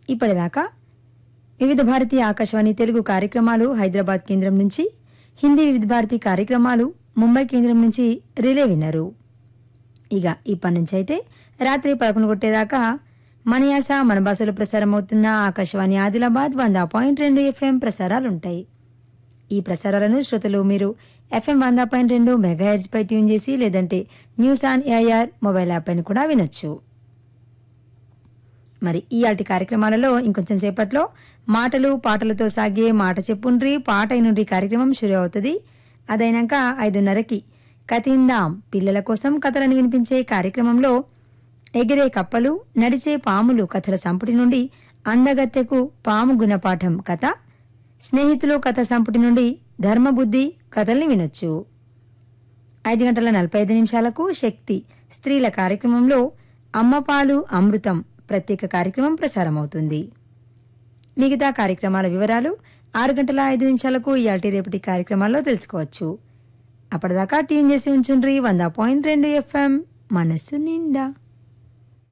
ఇప్పటిదాకా వివిధ భారతి ఆకాశవాణి తెలుగు కార్యక్రమాలు హైదరాబాద్ కేంద్రం నుంచి హిందీ వివిధ భారతి కార్యక్రమాలు ముంబై కేంద్రం నుంచి రిలే విన్నారు ఇక ఇప్పటి నుంచి అయితే రాత్రి పదకొండు కొట్టేదాకా మన యాస మన భాషలో ప్రసారం అవుతున్న ఆకాశవాణి ఆదిలాబాద్ వంద పాయింట్ రెండు ఎఫ్ఎం ప్రసారాలుంటాయి ఈ ప్రసారాలను శ్రోతలు మీరు ఎఫ్ఎం వంద పాయింట్ రెండు మెగాహెడ్స్ పై ట్యూన్ చేసి లేదంటే news on AIR mobile app అని కూడా వినొచ్చు మరి ఈ ఆటి కార్యక్రమాలలో ఇంకొంచెం సేపట్లో మాటలు పాటలతో సాగే మాట చెప్పుండ్రి పాట అయినుండ్రి కార్యక్రమం షురు అవుతుంది అదైనాక ఐదున్నరకి కథిందాం పిల్లల కోసం కథలను వినిపించే కార్యక్రమంలో ఎగిరే కప్పలు నడిచే పాములు కథల సంపుటి నుండి అందగత్తెకు పాము గుణపాఠం కథ స్నేహితులు కథ సంపుటి నుండి ధర్మబుద్ధి కథల్ని వినొచ్చు ఐదు గంటల నలభై ఐదు నిమిషాలకు శక్తి స్త్రీల కార్యక్రమంలో అమ్మపాలు అమృతం ప్రత్యేక కార్యక్రమం ప్రసారమవుతుంది మిగతా కార్యక్రమాల వివరాలు ఆరు గంటల ఐదు నిమిషాలకు ఇయాల్టి రేపటి కార్యక్రమాల్లో తెలుసుకోవచ్చు అప్పటిదాకా ట్యూన్ చేసి ఉంచుండ్రి వంద పాయింట్ రెండు ఎఫ్ఎం మనస్సు నిండా